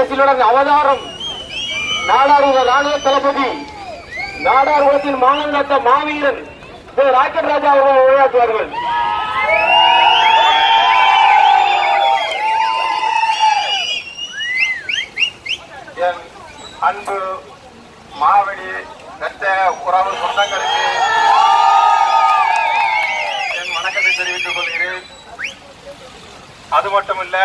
அரசியலுடன் அவதாரம் நாடாளுமன்ற ராணுவ தளபதி நாடாளுமன்றத்தின் மாநிலத்த மாவீரன் திரு ராக்கெட் ராஜா அவர்கள் உரையாற்றுவார்கள் என் அன்பு மாவடி பெற்ற உறவு சொந்தங்களுக்கு என் வணக்கத்தை தெரிவித்துக் கொள்கிறேன் அது மட்டுமல்ல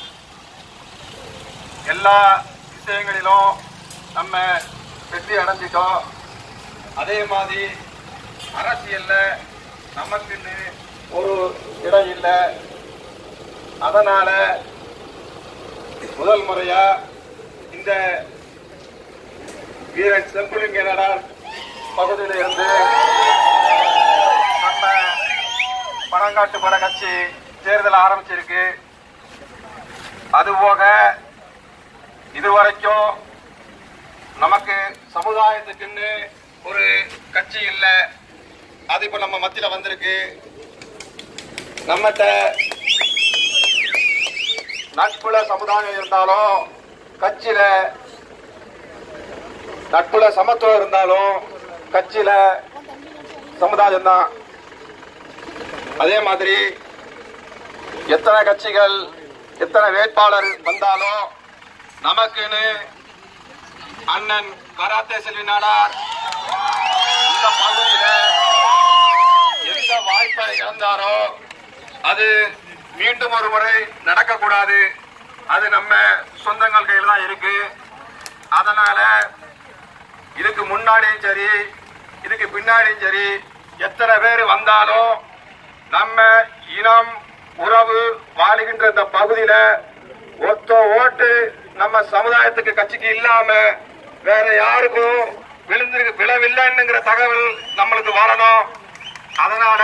எல்லா விஷயங்களிலும் நம்ம வெற்றி அடைஞ்சிட்டோம் அதே மாதிரி அரசியல்ல நமக்குன்னு ஒரு இடம் இல்லை அதனால முதல் முறையா இந்த வீரன் செம்புலிங்க நடார் பகுதியில இருந்து நம்ம பணங்காட்டு பட கட்சி தேர்தல் ஆரம்பிச்சிருக்கு அதுபோக இதுவரைக்கும் நமக்கு சமுதாயத்துக்குன்னு ஒரு கட்சி இல்லை அது இப்ப நம்ம மத்தியில வந்திருக்கு நம்மகிட்ட நட்புல சமுதாயம் இருந்தாலும் கட்சியில நட்புல சமத்துவம் இருந்தாலும் கட்சியில சமுதாயம் தான் அதே மாதிரி எத்தனை கட்சிகள் எத்தனை வேட்பாளர் வந்தாலும் நமக்குன்னு அண்ணன் கராத்தே செல்வி நாடார் இந்த பகுதியில எந்த வாய்ப்பை இழந்தாரோ அது மீண்டும் ஒரு முறை நடக்கக்கூடாது அது நம்ம சொந்தங்கள் கையில் தான் இருக்கு அதனால இதுக்கு முன்னாடியும் சரி இதுக்கு பின்னாடியும் சரி எத்தனை பேர் வந்தாலும் நம்ம இனம் உறவு வாழுகின்ற இந்த பகுதியில ஒத்த ஓட்டு நம்ம சமுதாயத்துக்கு கட்சிக்கு இல்லாம வேற யாருக்கும் விழுந்திருக்கு விழவில்லைன்னுங்கிற தகவல் நம்மளுக்கு வரணும் அதனால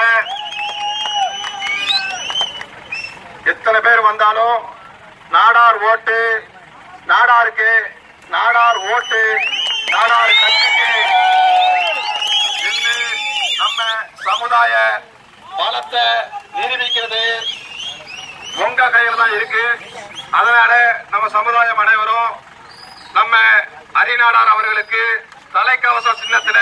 எத்தனை பேர் வந்தாலும் நாடார் ஓட்டு நாடாருக்கு நாடார் ஓட்டு நாடார் கட்சிக்கு நின்னு நம்ம சமுதாய பலத்தை நிரூபிக்கிறது உங்க கையில் தான் இருக்கு அதனால நம்ம சமுதாயம் அனைவரும் நம்ம அரிநாடார் அவர்களுக்கு தலைக்கவச சின்னத்துல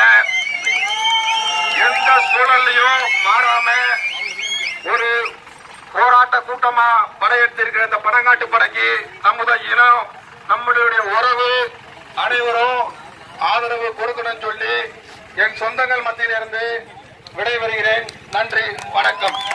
எந்த சூழல்லையும் மாறாம ஒரு போராட்ட கூட்டமா படையெடுத்திருக்கிற இந்த படங்காட்டு படைக்கு நம்முடைய இனம் நம்மளுடைய உறவு அனைவரும் ஆதரவு கொடுக்கணும்னு சொல்லி என் சொந்தங்கள் மத்தியிலிருந்து விடைபெறுகிறேன் நன்றி வணக்கம்